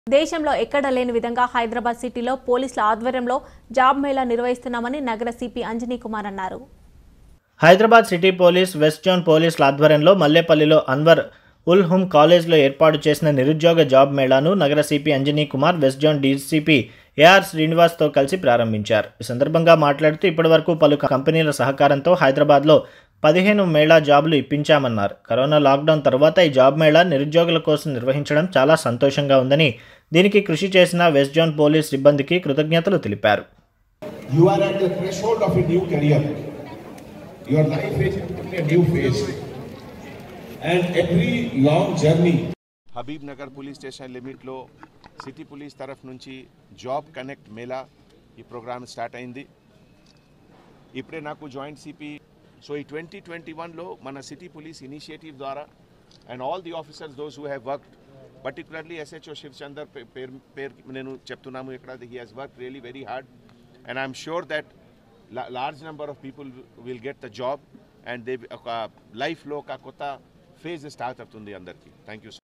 దేశంలో ఎక్కడ లేని విధంగా హైదరాబాద్ సిటీలో పోలీసుల ఆధ్వర్యంలో జాబ్ మేళా నిర్వహిస్తున్నామని నగర సిపి అంజనీ కుమార్ అన్నారు Hyderabad city police west zone పోలీసుల ఆధ్వర్యంలో మల్లేపల్లిలో అన్వర్ ఉల్ హుమ్ కాలేజ్లో ఏర్పాటు చేసిన నిరుద్యోగ జాబ్ మేళాను నగర CP Anjani Kumar west zone DCP AR శ్రీనివాస్తో కలిసి ప్రారంభించారు ఈ సందర్భంగా మాట్లాడుతూ ఇప్పటివరకు పలు కంపెనీల సహకారంతో హైదరాబాద్లో పదిహేను మేళా జాబులు ఇప్పించామన్నారు కరోనా లాక్డౌన్ తర్వాత ఈ జాబ్ మేళా నిరుద్యోగుల కోసం నిర్వహించడం చాలా సంతోషంగా ఉందని దీనికి కృషి చేసిన వెస్ట్ జోన్ పోలీస్ సిబ్బందికి కృతజ్ఞతలు తెలిపారు You are at the threshold of a new career. Your life is in a new phase. And every long journey Habib Nagar police station లిమిట్లో సిటీ పోలీస్ తరఫు నుంచి జాబ్ కనెక్ట్ మేళా ఈ ప్రోగ్రామ్ స్టార్ట్ అయింది ఇప్పుడే నాకు జాయింట్ సిపి సో ఈ twenty twenty వన్లో మన సిటీ పోలీస్ ఇనిషియేటివ్ ద్వారా and all the officers those who have worked particularly SHO Shiv Chander పేరు పేరు నేను చెప్తున్నాము ఇక్కడ he has work really very hard and I'm sure that large number of people will get the job and they ఒక లైఫ్లో ఒక కొత్త ఫేజ్ స్టార్ట్ అవుతుంది అందరికీ థ్యాంక్ యూ సో